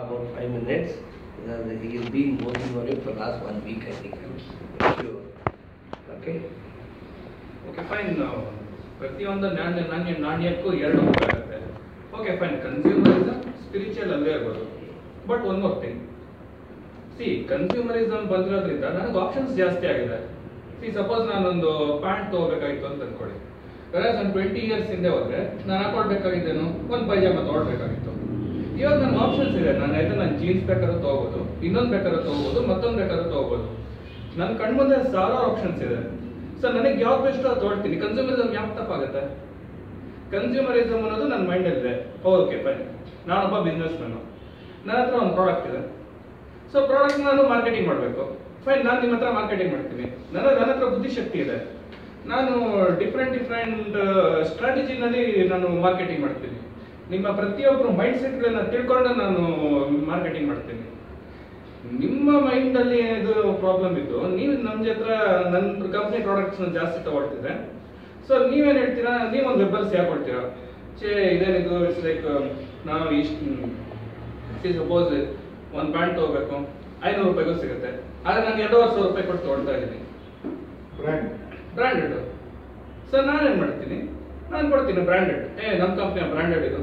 about five minutes. Uh, He has been working on it for last one week, I think. I'm sure. Okay? Okay fine ಪ್ರತಿಯೊಂದು ನಾಣ್ಯ ನಾಣ್ಯ ನಾಣ್ಯಕ್ಕೂ ಎರಡು ಮುಖ ಆಗುತ್ತೆ okay fine consumerism spiritual ಅಲ್ಲೇ ಇರ್ಬೋದು but one more thing see consumerism ಬಂದಿರೋದ್ರಿಂದ ನನಗೆ ಆಪ್ಷನ್ಸ್ ಜಾಸ್ತಿ ಆಗಿದೆ ಸಿ ಸಪೋಸ್ ನಾನೊಂದು ಪ್ಯಾಂಟ್ ತಗೋಬೇಕಾಗಿತ್ತು ಅಂತ ಅನ್ಕೊಳ್ಳಿ ಬೇರೆ ನಾನು ಟ್ವೆಂಟಿ ಇಯರ್ಸ್ ಹಿಂದೆ ಹೋದ್ರೆ ನಾನು ಹಾಕೊಳ್ಬೇಕಾಗಿದ್ದೇನು ಒಂದು ಪೈಜಾಮ ತಗೊಳ್ಬೇಕಾಗಿತ್ತು ಇವಾಗ ನನ್ಗೆ ಆಪ್ಷನ್ಸ್ ಇದೆ ನಾನು ಆಯ್ತು ನಾನು ಜೀನ್ಸ್ ಬೇಕಾದ್ರೂ ತಗೋಬೋದು ಇನ್ನೊಂದು ಬೇಕಾದ್ರೂ ತಗೋಬೋದು ಮತ್ತೊಂದು ಬೇಕಾದ್ರೂ ತಗೋಬೋದು ನನ್ನ ಕಣ್ಮುಂದೆ ಸಾವಿರಾರು ಆಪ್ಷನ್ಸ್ ಇದೆ ಸೊ ನನಗೆ ಯಾವ್ದು ಬೆಸ್ಟ್ ಅದು ತೊಗೊಳ್ತೀನಿ ಕನ್ಸ್ಯೂಮರಿಸಮ್ ಯಾಕೆ ತಪ್ಪಾಗುತ್ತೆ ಕನ್ಸ್ಯೂಮರಿಸಮ್ ಅನ್ನೋದು ನನ್ನ ಮೈಂಡಲ್ಲಿದೆ ಓಕೆ ಫೈನ್ ನಾನೊಬ್ಬ ಬಿಸ್ನೆಸ್ ಮ್ಯಾನು ನನ್ನ ಹತ್ರ ಒಂದು ಪ್ರಾಡಕ್ಟ್ ಇದೆ ಸೊ ಪ್ರಾಡಕ್ಟ್ ನಾನು ಮಾರ್ಕೆಟಿಂಗ್ ಮಾಡಬೇಕು ಫೈನ್ ನಾನು ನಿಮ್ಮ ಹತ್ರ ಮಾರ್ಕೆಟಿಂಗ್ ಮಾಡ್ತೀನಿ ನನ್ನ ನನ್ನ ಹತ್ರ ಬುದ್ಧಿಶಕ್ತಿ ಇದೆ ನಾನು ಡಿಫ್ರೆಂಟ್ ಡಿಫ್ರೆಂಟ್ ಸ್ಟ್ರಾಟಜಿನಲ್ಲಿ ನಾನು ಮಾರ್ಕೆಟಿಂಗ್ ಮಾಡ್ತೀನಿ ನಿಮ್ಮ ಪ್ರತಿಯೊಬ್ಬರು ಮೈಂಡ್ ಸೆಟ್ಗಳನ್ನ ತಿಳ್ಕೊಂಡು ನಾನು ಮಾರ್ಕೆಟಿಂಗ್ ಮಾಡ್ತೀನಿ ನಿಮ್ಮ ಮೈಂಡ್ ಅಲ್ಲಿ ಇದು ಪ್ರಾಬ್ಲಮ್ ಇದ್ದು ನೀವು ನಮ್ಮ ಹತ್ರ ನನ್ನ ಕಂಪ್ನಿ ಪ್ರಾಡಕ್ಟ್ಸ್ ಜಾಸ್ತಿ ತಗೊಳ್ತಿದ್ರೆ ಸೊ ನೀವೇನ್ ಹೇಳ್ತೀರಾ ನೀವೊಂದು ವೆಬ್ಬಲ್ಸ್ ಯಾಕೆ ಕೊಡ್ತೀರಾ ಚೇ ಇದೇನಿದು ಇಟ್ಸ್ ಲೈಕ್ ನಾವು ಇಷ್ಟು ಸಪೋಸ್ ಒಂದು ಪ್ಯಾಂಟ್ ತಗೋಬೇಕು ಐನೂರು ರೂಪಾಯಿಗೂ ಸಿಗುತ್ತೆ ಆದ್ರೆ ನಾನು ಎರಡೂವರೆ ಸಾವಿರ ರೂಪಾಯಿ ಕೊಟ್ಟು ತಗೊಳ್ತಾ ಇದ್ದೀನಿ ಬ್ರ್ಯಾಂಡ್ ಬ್ರ್ಯಾಂಡೆಡ್ ಸೊ ನಾನೇನ್ ಮಾಡ್ತೀನಿ ನಾನು ಕೊಡ್ತೀನಿ ಬ್ರ್ಯಾಂಡೆಡ್ ಏ ನಮ್ಮ ಕಂಪ್ನಿ ಬ್ರ್ಯಾಂಡೆಡ್ ಇದು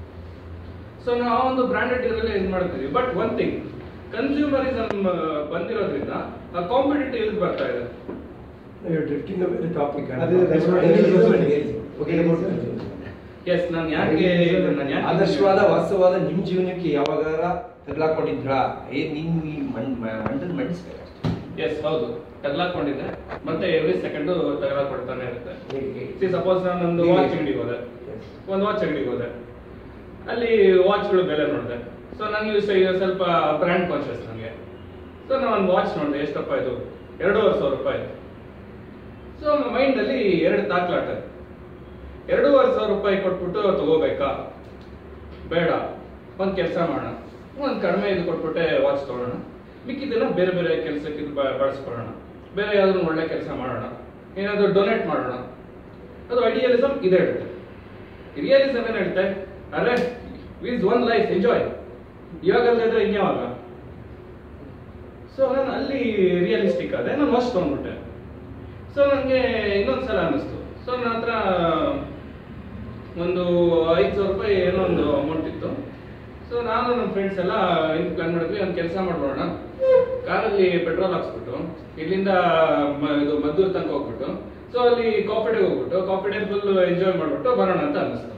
ಸೊ ನಾವು ಒಂದು ಬ್ರ್ಯಾಂಡೆಡ್ ಇದರಲ್ಲೇ ಇದು ಮಾಡ್ತೀವಿ ಬಟ್ ಒನ್ ಥಿಂಗ್ ಕನ್ಸ್ಯೂಮರಿಸಮ್ ಬಂದಿರೋದ್ರಿಂದ ಕಾಂಪಿಟೇಟಿವ್ ಇದು ಬರ್ತಾ ಇದೆ You're drifting away the topic. and- ಅದೇ, that's what I was Okay, about consumer. Yes ನಾನು ಯಾಕೆ ನಾನು ಯಾಕೆ ಆದರ್ಶವಾದ ವಾಸ್ತವವಾದ ನಿಮ್ ಜೀವನಕ್ಕೆ ಯಾವಾಗಾರ ತಗ್ಲಾಕೊಂಡಿದ್ರಾ ಏ ನಿಮ್ ಈ ಮಣ್ ಮಂಡಲ್ ಮಂಡಿಸ್ಬೇಕಷ್ಟೇ ಎಸ್ ಹೌದು ತಗಲಾಕೊಂಡಿದ್ದೆ ಮತ್ತೆ ಎವ್ರಿ ಸೆಕೆಂಡ್ ತಗಲಾಕೊಡ್ತಾನೆ ಇರುತ್ತೆ ಹೇಗೆ, ಹೇಗೆ? ಸಿ ಸಪೋಸ್ ನಾನು ಒಂದು ಹೇಗೆ? ವಾಚ್ ಅಂಗಡಿಗೆ ಹೋದೆ ಒಂದು ವಾಚ್ ಅಂಗಡಿಗೆ ಹೋದೆ ಅಲ್ಲಿ ವಾಚ್ಗಳು ಬೆಲೆ ನೋಡಿದೆ ಸೊ ನನಗೆ ಸ್ವಲ್ಪ ಬ್ರ್ಯಾಂಡ್ ಕಾನ್ಶಿಯಸ್ ನನಗೆ ಸೊ ನಾನು ಒಂದು ವಾಚ್ ನೋಡಿದೆ ಎಷ್ಟಪ್ಪ ಇದು ಎರಡೂವರೆ ಸಾವಿರ ರೂಪಾಯಿ ಸೊ ಮೈಂಡಲ್ಲಿ ಎರಡು ತಾಕ್ಲಾಟ ಎರಡೂವರೆ ಸಾವಿರ ರೂಪಾಯಿ ಕೊಟ್ಬಿಟ್ಟು ತಗೋಬೇಕಾ ಬೇಡ ಒಂದು ಕೆಲಸ ಮಾಡೋಣ ಒಂದು ಕಡಿಮೆ ಇದು ಕೊಟ್ಬಿಟ್ಟೆ ವಾಚ್ ತಗೊಳ್ಳೋಣ ಮಿಕ್ಕಿದ್ದೆಲ್ಲ ಬೇರೆ ಬೇರೆ ಕೆಲಸಕ್ಕೆ ಇದು ಬ- ಬಳಸ್ಕೊಳ್ಳೋಣ ಬೇರೆ ಯಾವ್ದಾದ್ರು ಒಳ್ಳೆ ಕೆಲಸ ಮಾಡೋಣ ಏನಾದರೂ ಡೊನೇಟ್ ಮಾಡೋಣ ಅದು ಐಡಿಯಲಿಸಮ್ ಇದೆ ಹೇಳುತ್ತೆ ರಿಯಲಿಸಮ್ ಏನು ಹೇಳ್ತೆ ಅರೆ ವಿಸ್ ಒನ್ ಲೈಫ್ ಎಂಜಾಯ್ ಇವಾಗಲ್ಲದ್ರೆ ಇನ್ಯಾವಾಗ ಸೊ ನಾನು ಅಲ್ಲಿ ರಿಯಲಿಸ್ಟಿಕ್ ಆದೆ ನಾನು ವಾಚ್ ತೊಗೊಂಡ್ಬಿಟ್ಟೆ ಸೊ ನನಗೆ ಇನ್ನೊಂದು ಸಲ ಅನ್ನಿಸ್ತು ಸೊ ನನ್ನ ಹತ್ರ ಒಂದು ಐದು ಸಾವಿರ ರೂಪಾಯಿ ಏನೋ ಒಂದು ಅಮೌಂಟ್ ಇತ್ತು ಸೊ ನಾನು ನಮ್ಮ ಫ್ರೆಂಡ್ಸ್ ಎಲ್ಲ ಏನು ಪ್ಲಾನ್ ಮಾಡಿದ್ವಿ ಒಂದು ಕೆಲಸ ಮಾಡ್ಬೋಣ ಕಾರಲ್ಲಿ ಪೆಟ್ರೋಲ್ ಹಾಕ್ಸ್ಬಿಟ್ಟು ಇಲ್ಲಿಂದ ಮ- ಇದು ಮದ್ದೂರು ತನಕ ಹೋಗ್ಬಿಟ್ಟು ಸೊ ಅಲ್ಲಿ ಕಾಫಿ ಡೇ ಹೋಗ್ಬಿಟ್ಟು ಕಾಫಿ ಡೇ ಫುಲ್ ಎಂಜಾಯ್ ಮಾಡ್ಬಿಟ್ಟು ಬರೋಣ ಅಂತ ಅನ್ನಿಸ್ತು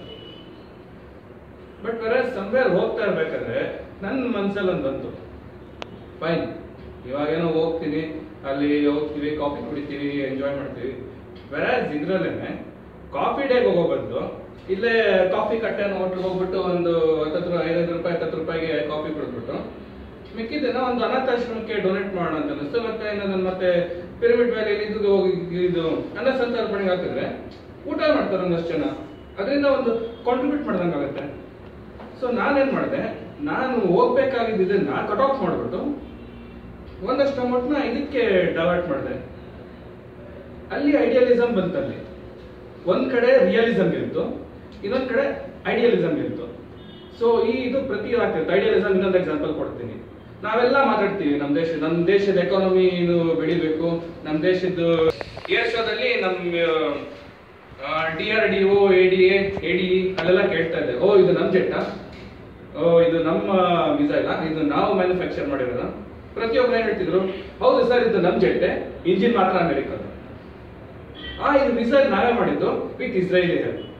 ಬಟ್ ಬೇರೆ ಸಂವೇರ್ ಹೋಗ್ತಾ ಇರ್ಬೇಕಾದ್ರೆ ನನ್ನ ಮನ್ಸಲ್ಲಿ ಒಂದು ಬಂತು ಫೈನ್ ಇವಾಗೇನೋ ಹೋಗ್ತೀನಿ ಅಲ್ಲಿ ಹೋಗ್ತೀವಿ ಕಾಫಿ ಕುಡಿತೀವಿ ಎಂಜಾಯ್ ಮಾಡ್ತೀವಿ ಬೇರೆ ಇದ್ರಲ್ಲೇನೆ ಕಾಫಿ ಡೇಗೆ ಹೋಗೋ ಬದಲು ಇಲ್ಲೇ ಕಾಫಿ ಕಟ್ಟೆನ ಹೋಟ್ಲಿಗೆ ಹೋಗ್ಬಿಟ್ಟು ಒಂದು ಹತ್ತತ್ರ ಐದೈದು ರೂಪಾಯಿ ಹತ್ತತ್ತು ರೂಪಾಯಿಗೆ ಕಾಫಿ ಕುಡಿದ್ಬಿಟ್ಟು ಮಿಕ್ಕಿದ್ದೇನೋ ಒಂದು ಅನಾಥಾಶ್ರಮಕ್ಕೆ ಡೊನೇಟ್ ಮಾಡೋಣ ಅಂತ ಅನಿಸ್ತು ಮತ್ತೆ ನಾನು ಮತ್ತೆ ಪಿರಮಿಡ್ ವ್ಯಾಲಿಯಲ್ಲಿ ಇದು ಹೋಗಿ ಇದು ಅನ್ನ ಸಂತರ್ಪಣೆಗೆ ಹಾಕಿದ್ರೆ ಊಟ ಮಾಡ್ತಾರೆ ಒಂದಷ್ಟು ಜನ ಅದರಿಂದ ಒಂದು ಕಾಂಟ್ರಿಬ್ಯೂಟ್ ಮಾಡ್ದಂಗೆ ಆಗುತ್ತೆ ಸೊ ನಾನೇನ್ ಮಾಡಿದೆ ನಾನು ಹೋಗ್ಬೇಕಾಗಿದ್ದನ್ನ ಕಟ್ ಆಫ್ ಮಾಡ್ಬಿಟ್ಟು ಒಂದಷ್ಟು ಅಮೌಂಟ್ನ ಇದಕ್ಕೆ ಡೈವರ್ಟ್ ಮಾಡಿದೆ ಅಲ್ಲಿ ಐಡಿಯಲಿಸಮ್ ಬಂತಲ್ಲಿ ಒಂದ್ ಕಡೆ ರಿಯಲಿಸಮ್ ಇತ್ತು ಇನ್ನೊಂದ್ ಕಡೆ ಐಡಿಯಲಿಸಮ್ ಇತ್ತು ಸೊ ಈ ಇದು ಪ್ರತಿ ಆಗ್ತಿತ್ತು ಐಡಿಯಲಿಸಮ್ ಇನ್ನೊಂದು ಎಕ್ಸಾಂಪಲ್ ಕೊಡ್ತೀನಿ ನಾವೆಲ್ಲ ಮಾತಾಡ್ತೀವಿ ನಮ್ಮ ದೇಶ ನಮ್ಮ ದೇಶದ ಎಕಾನಮಿ ಇದು ಬೆಳಿಬೇಕು ನಮ್ಮ ದೇಶದ ಏರ್ ಶೋದಲ್ಲಿ ನಮ್ಮ D R D O A D A A D ಅಲ್ಲೆಲ್ಲ ಕೇಳ್ತಾ ಇದೆ ಓ ಇದು ನಮ್ಮ ಜೆಟ್ಟಾ ಓ ಇದು ನಮ್ಮ ಮಿಸೈಲ ಇದು ನಾವು ಮ್ಯಾನುಫ್ಯಾಕ್ಚರ್ ಮಾಡಿರೋದ ಪ್ರತಿಯೊಬ್ಬರು ಏನ್ ಹೇಳ್ತಿದ್ರು ಹೌದು ಸರ್ ಇದು ನಮ್ಮ ಜೆಟ್ಟೆ ಇಂಜಿನ್ ಮಾತ್ರ ಅಮೆರಿಕದ ಆ ಇದು ಮಿಸೈಲ್ ನಾವೇ ಮಾಡಿದ್ದು ವಿತ್ ಇಸ್ರೇಲಿ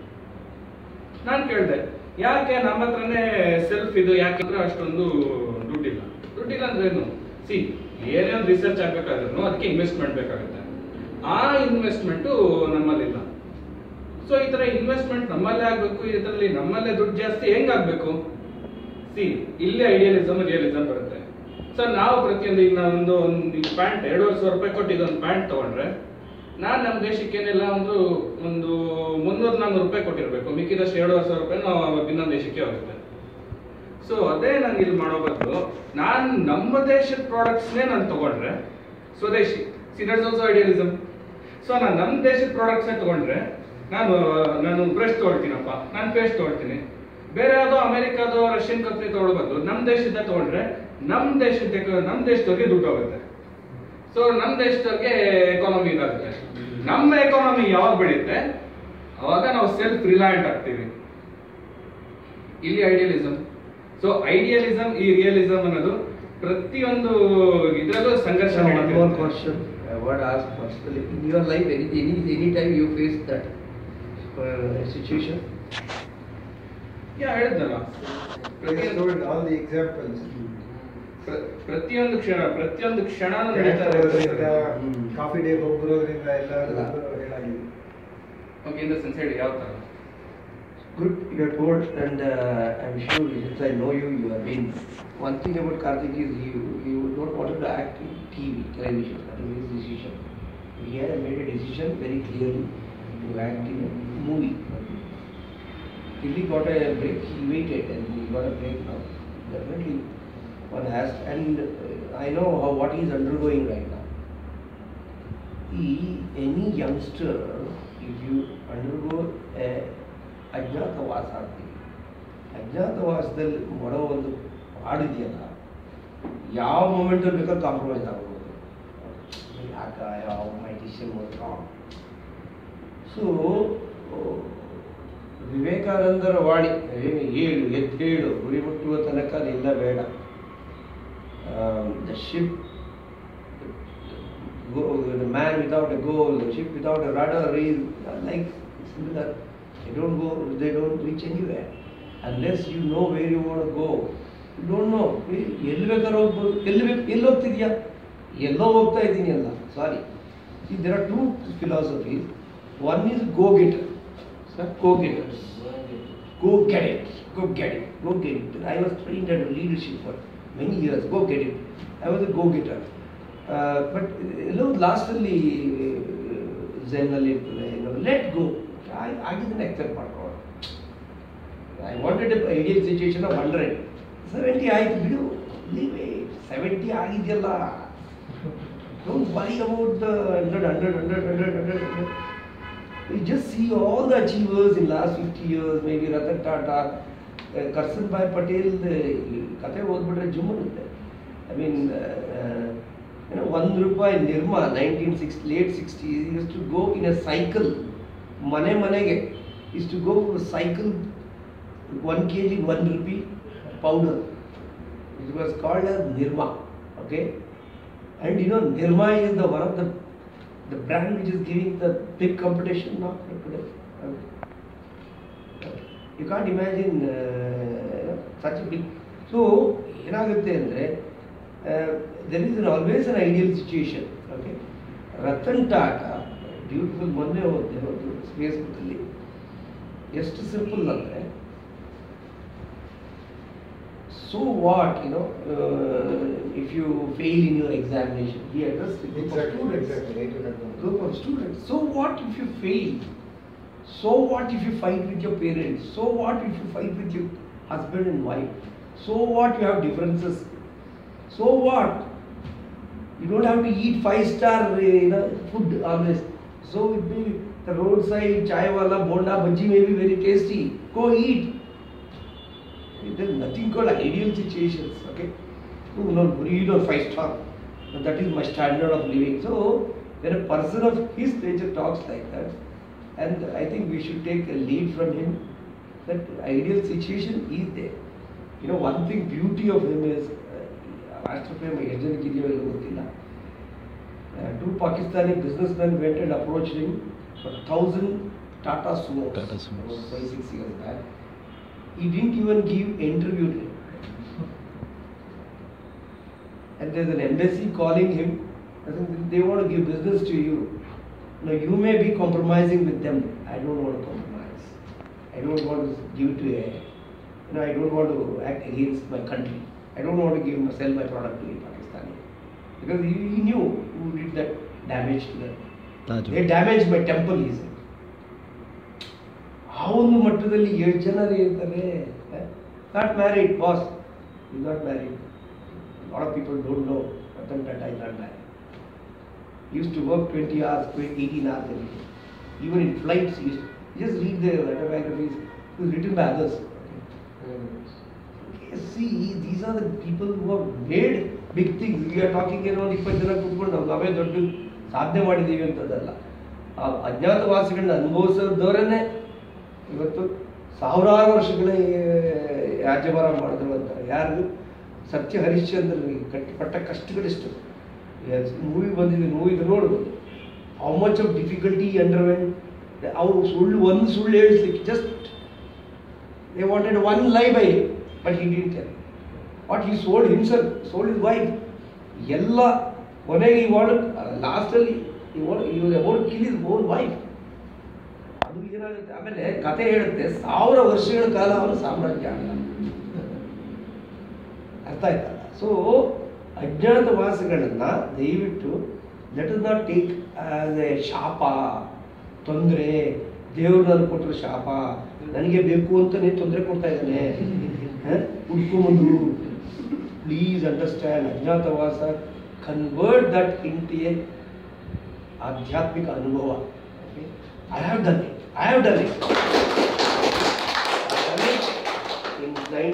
ನಾನು ಕೇಳಿದೆ ಯಾಕೆ ನಮ್ಮ ಹತ್ರನೇ ಸೆಲ್ಫ್ ಇದು ಯಾಕಂದ್ರೆ ಅಷ್ಟೊಂದು ದುಡ್ಡಿಲ್ಲ ದುಡ್ಡಿಲ್ಲ ಅಂದ್ರೆ ಏನು ಸಿ ಏನೇ ಒಂದು ರಿಸರ್ಚ್ ಆಗ್ಬೇಕಾದ್ರೂ ಅದಕ್ಕೆ ಇನ್ವೆಸ್ಟ್ಮೆಂಟ್ ಬೇಕಾಗುತ್ತೆ ಆ ಇನ್ವೆಸ್ಟ್ಮೆಂಟು ನಮ್ಮಲ್ಲಿಲ್ಲ ಸೊ ಈ ತರ ಇನ್ವೆಸ್ಟ್ಮೆಂಟ್ ನಮ್ಮಲ್ಲೇ ಆಗ್ಬೇಕು ಇದರಲ್ಲಿ ನಮ್ಮಲ್ಲೇ ದುಡ್ಡು ಜಾಸ್ತಿ ಹೆಂಗ್ ಆಗ್ಬೇಕು ಸಿ ಇಲ್ಲೇ ಐಡಿಯಲಿಸಮ್ ರಿಯಲಿಸಮ್ ಬರುತ್ತೆ ಸೊ ನಾವು ಪ್ರತಿಯೊಂದು ಈಗ ನಾವೊಂದು ಒಂದು ಪ್ಯಾಂಟ್ ಎರಡೂವರೆ ಸಾವಿರ ರೂಪಾಯಿ ಕೊಟ್ಟು ಇದೊಂದು ಪ್ಯಾಂಟ್ ತಗೊಂಡ್ರೆ ನಾನು ನಮ್ಮ ದೇಶಕ್ಕೆ ಏನಿಲ್ಲ ಒಂದು ಒಂದು ಮುನ್ನೂರು ನಾನ್ನೂರು ರೂಪಾಯಿ ಕೊಟ್ಟಿರ್ಬೇಕು ಮಿಕ್ಕಿದಷ್ಟು ಎರಡೂವರೆ ಸಾವಿರ ರೂಪಾಯಿ ನಾವು ಇನ್ನೊಂದು ದೇಶಕ್ಕೆ ಹೋಗುತ್ತೆ ಸೊ ಅದೇ ನಾನು ಇಲ್ಲಿ ಮಾಡೋ ಬದಲು ನಾನು ನಮ್ಮ ದೇಶದ ಪ್ರಾಡಕ್ಟ್ಸ್ನೇ ನಾನು ತಗೊಂಡ್ರೆ ಸ್ವದೇಶಿ see that's also idealism so ನಾನು ನಮ್ಮ ದೇಶದ ಪ್ರಾಡಕ್ಟ್ಸ್ನೇ ತಗೊಂಡ್ರೆ ನಾನು ನಾನು ಬ್ರಷ್ ತೊಗೊಳ್ತೀನಪ್ಪ ನಾನು ಪೇಸ್ಟ್ ತೊಗೊಳ್ತೀನಿ ಬೇರೆ ಯಾವುದೋ ಅಮೆರಿಕಾದೋ ರಷ್ಯನ್ ಕಂಪ್ನಿ ತಗೊಳ್ಳೋ ಬದಲು ನಮ್ಮ ದೇಶದ ತಗೊಂಡ್ರೆ ನಮ್ಮ ದೇಶದ ನಮ್ಮ ದೇಶದವ್ರಿಗೆ ದುಡ್ಡು ಹೋಗುತ್ತೆ ಸೊ ನಮ್ಮ ದೇಶದವ್ರಿಗೆ ಎಕಾನಮಿ ಇದಾಗುತ್ತೆ ನಮ್ಮ ಎಕಾನಮಿ ಯಾವಾಗ ಬೆಳೆಯುತ್ತೆ ಅವಾಗ ನಾವು ಸೆಲ್ಫ್ ರಿಲಯಂಟ್ ಆಗ್ತೀವಿ ಇಲ್ಲಿ ಐಡಿಯಲಿಸಮ್ ಸೊ ಐಡಿಯಲಿಸಮ್ ಈ ರಿಯಲಿಸಮ್ ಅನ್ನೋದು ಪ್ರತಿಯೊಂದು ಇದರಲ್ಲೂ ಸಂಘರ್ಷ Sir, one more ನಡೀತಿರುತ್ತೆ. question. I want to ask personally. In your life, any, any, any time you face that uh, situation? ಯಾ ಹೇಳಿದ್ನಲ್ಲ He ಪ್ರತಿಯೊಂದು told all the examples. ಪ್ರ- ಪ್ರತಿಯೊಂದು ಕ್ಷಣ ಪ್ರತಿಯೊಂದು ಕ್ಷಣ Cat ನಡೀತಾ ಹೋಗೋದ್ರಿಂದ, ಹ್ಮ್. ಕಾಫಿ ಡೇ ಹೋಗ್ಬರೋದ್ರಿಂದ ಎಲ್ಲ ಎಲ್ಲ. ಹೇಳಾಗಿದೆ ಓಕೆ ಇನ್ ದ ಸೆನ್ಸ್ ಹೇಳಿ ಯಾವ ತರ Good, you are told, and uh, I'm sure since I know you, you have been. One thing about Karthik is you, you don't want to act in TV, television. That was his decision. He had made a decision very clearly to act in a movie. Till he got a break, he waited and he got a break now. Definitely, one has, and uh, I know how what he is undergoing right now. He, any youngster, if you undergo a ಅಜ್ಞಾತವಾಸ ಅಂತೀವಿ ಅಜ್ಞಾತವಾಸದಲ್ಲಿ ಮಾಡೋ ಒಂದು ಹಾಡಿದೆಯಲ್ಲ ಯಾವ ಮೂಮೆಂಟಲ್ಲಿ ಬೇಕಾದ್ರೂ compromise ಆಗ್ಬೋದು ಯಾಕ ಯಾವ my decision was wrong so ವಿವೇಕಾನಂದರ ವಾಣಿ ಏನು ಏಳು ಎದ್ದೇಳು ಗುರಿ ಮುಟ್ಟುವ ತನಕ ನಿಲ್ಲ ಬೇಡ the ship the man without a goal, the ship without a rudder is like similar. They don't go, they don't reach anywhere. Unless you know where you want to go. You don't know. ಎಲ್ಲಿ ಬೇಕಾದ್ರೂ ಹೋಗ್ಬೋದು ಎಲ್ಲಿ ಬೇಕು ಎಲ್ಲಿ ಹೋಗ್ತಿದ್ಯಾ ಎಲ್ಲೋ ಹೋಗ್ತಾ ಇದ್ದೀನಿ ಅಲ್ಲ sorry see there are two philosophies one is go getter sir go getter go get it, go get it, go get it. I was trained at leadership for many years, go get it. I was a go-getter. Uh, but ಎಲ್ಲೋ ಲಾಸ್ಟಲ್ಲಿ ಝೆನ್ನಲ್ಲಿ ಇರ್ತದೆ let go I I didn't accept ಮಾಡ್ಕೊಳ್ಳೋಣ I wanted ideal situation of hundred seventy ಆಯ್ತು ಬಿಡು leave seventy ಆಗಿದೆಯಲ್ಲ don't worry about the hundred hundred hundred hundred hundred hundred You just see all the achievers in last 50 years, maybe Ratan Tata, uh, Karsan Bhai Patel, the ಕತೆ ಓದ್ಬಿಟ್ರೆ ಜುಮ್ ಇರುತ್ತೆ I mean ಏನೋ ಒಂದು ರೂಪಾಯಿ Nirma nineteen six late sixty is to go in a cycle ಮನೆ ಮನೆಗೆ is to go cycle one K G one rupee powder it was called as Nirma okay and you know Nirma is the one of the the brand which is giving the big competition now today. You can't imagine uh, such a big. So ಏನಾಗುತ್ತೆ ಅಂದರೆ there is always an ideal situation okay Ratan Tata beautiful ಮೊನ್ನೆ ಹೋದೆ ಒಂದು ಫೇಸ್ಬುಕ್ಕಲ್ಲಿ ಎಷ್ಟು simple ಅಂದರೆ so what you know uh, if you fail in your examination he addressed a group of Exactly, students exactly. Eight hundred members. group of students so what if you fail so what if you fight with your parents so what if you fight with your husband and wife so what you have differences so what you don't have to eat five star uh, you know, food always so it may be the roadside chai wala bonda bhaji may be very tasty go eat there's nothing called ideal situations, okay? No, no, you know, five star. But that is my standard of living. So, when a person of his nature talks like that, and I think we should take a lead from him, that ideal situation is there. You know, one thing, beauty of him is, ರಾಷ್ಟ್ರಪ್ರೇಮ ಎಷ್ಟು ಜನಕ್ಕೆ ಇದೆಯೋ ಇಲ್ಲೋ ಗೊತ್ತಿಲ್ಲ two Pakistani business man went and approach him for thousand Tata Sumo Tata Sumos. Five six years back he didn't even give interview to him. And there's an embassy calling him, I think they want to give business to you. Now you may be compromising with them. I don't want to compromise. I don't want to give to a, you know, I don't want to act against my country. I don't want to give sell my product to a Pakistani. Because he, he knew who did that damage to them. Taj They damaged my temple, he said. ಆ ಒಂದು ಮಟ್ಟದಲ್ಲಿ ಎಷ್ಟು ಜನರು ಇರ್ತಾರೆ not married boss is not married lot of people don't know Ratan Tata is not married use to work twenty hours eighteen hours every even in flights use just read the autobiographies it was written by others See, these are the people who have made big things. We are talking ಏನೋ ಒಂದು ಇಪ್ಪತ್ತು ಜನ ಕೂತ್ಕೊಂಡು ನಾವು ನಾವೇ ದೊಡ್ಡ ಸಾಧನೆ ಮಾಡಿದ್ದೀವಿ ಅಂತದಲ್ಲ ಆ ಅಜ್ಞಾತವಾಸಿಗಳನ್ನ ಅನುಭವಿಸಿದವರನ್ನೇ ಇವತ್ತು ಸಾವಿರಾರು ವರ್ಷಗಳ ರಾಜ್ಯಭಾರ ಮಾಡಿದ್ರು ಅಂತ ಯಾರು ಸತ್ಯ ಹರಿಶ್ಚಂದ್ರನಿಗೆ ಕಟ್ಟಿ ಪಟ್ಟ ಕಷ್ಟಗಳೆಷ್ಟು ಮೂವಿ ಬಂದಿದೆ ಮೂವಿ ಇದು ನೋಡ್ಬೋದು how much of difficulty underwent ಅವರು ಸುಳ್ಳು ಒಂದು ಸುಳ್ಳು ಹೇಳಿಸ್ಲಿಕ್ಕೆ just They wanted one lie by him, but he didn't tell. What he sold himself, sold his wife. ಎಲ್ಲ ಕೊನೆಗೆ ಈ ವಾರ್ಡ್ ಲಾಸ್ಟಲ್ಲಿ ಈ ವಾರ್ಡ್ ಈ about kill his own wife ಅದು ಏನಾಗುತ್ತೆ ಆಮೇಲೆ ಕತೆ ಹೇಳುತ್ತೆ ಸಾವಿರ ವರ್ಷಗಳ ಕಾಲ ಅವನು ಸಾಮ್ರಾಜ್ಯ ಆಳ ಅರ್ಥ ಆಯ್ತಲ್ಲ ಸೊ ಅಜ್ಞಾತವಾಸಗಳನ್ನ ದಯವಿಟ್ಟು let us not take as a ಶಾಪ ತೊಂದರೆ ದೇವ್ರು ನನಗೆ ಕೊಟ್ಟರು ಶಾಪ ನನಗೆ ಬೇಕು ಅಂತ ನೀನು ತೊಂದರೆ ಕೊಡ್ತಾ ಇದ್ದಾನೆ ಉಳ್ಕೊಂಬಂದು ಪ್ಲೀಸ್ ಅಂಡರ್ಸ್ಟ್ಯಾಂಡ್ ಅಜ್ಞಾತವಾಸ ಕನ್ವರ್ಟ್ ದಟ್ ಇಂಟು ಎ ಆಧ್ಯಾತ್ಮಿಕ ಅನುಭವ I have done it I have done it in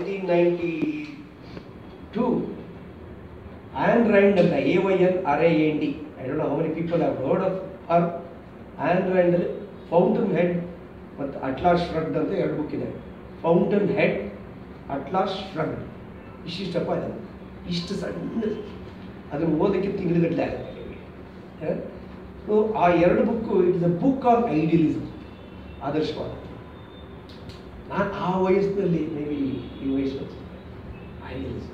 1992 Ayn Rand ಅಂತ A Y N R A N D I don't know how many people have heard of her Ayn Rand Fountainhead ಮತ್ತು Atlas Shrugged ಅಂತ ಎರಡು book ಇದೆ Fountainhead Atlas Shrugged ಇಷ್ಟಿಷ್ಟಪ್ಪ ಇದೆ ಇಷ್ಟು ಸಣ್ಣ ಅದನ್ನು ಓದೋಕ್ಕೆ ತಿಂಗಳುಗಟ್ಟಲೆ ಆಗುತ್ತೆ ಸೊ ಆ ಎರಡು book it is a book of idealism ಆದರ್ಶವಾದ ನಾನು ಆ ವಯಸ್ಸಿನಲ್ಲಿ ಮೇ ಬಿ ಈ ವಯಸ್ಸು ಐಡಿಯಲಿಸಮ್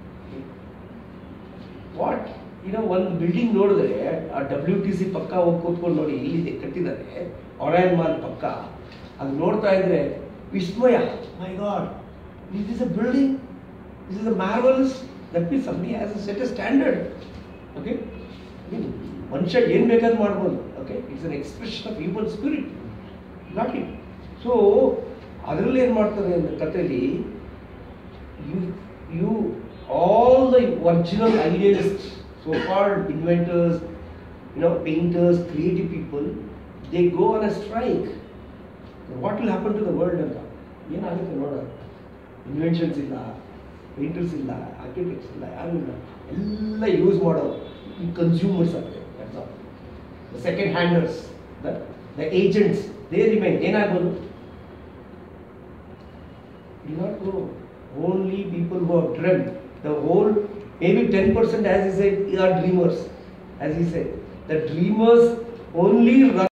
ವಾಟ್ ಏನೋ ಒಂದು ಬಿಲ್ಡಿಂಗ್ ನೋಡಿದ್ರೆ ಆ ಡಬ್ಲ್ಯೂ ಟಿ ಸಿ ಪಕ್ಕ ಹೋಗಿ ಕೂತ್ಕೊಂಡು ನೋಡಿ ಇಲ್ಲಿದೆ ಕಟ್ಟಿದ್ದಾರೆ ಒರಾಯನ್ ಮಾಲ್ ಪಕ್ಕ ಅದು ನೋಡ್ತಾ ಇದ್ರೆ ವಿಸ್ಮಯ my God this is a building this is a marvels that means someone has a set a standard okay ಮನುಷ್ಯ ಏನು ಬೇಕಾದ್ರೂ ಮಾಡ್ಬೋದು okay it's an expression of human spirit not it so ಅದರಲ್ಲಿ ಏನು ಮಾಡ್ತಾರೆ ಅಂದರೆ ಕಥೆಯಲ್ಲಿ you you all the original idealists so-called inventors you know painters creative people they go on a strike what will happen to the world ಅಂತ ಏನಾಗುತ್ತೆ ನೋಡ inventions ಇಲ್ಲ painters ಇಲ್ಲ ಆರ್ಕಿಟೆಕ್ಟ್ಸ್ ಇಲ್ಲ ಯಾರು ಇಲ್ಲ ಎಲ್ಲ ಯೂಸ್ ಮಾಡೋರು ಈ ಕನ್ಸ್ಯೂಮರ್ಸ್ ಆಗ್ತದೆ second handers the agents they remain ಏನಾಗ್ಬೋದು do not go. Only people who have dreamt. The whole, maybe 10% as he said, are dreamers. As he said. The dreamers only run.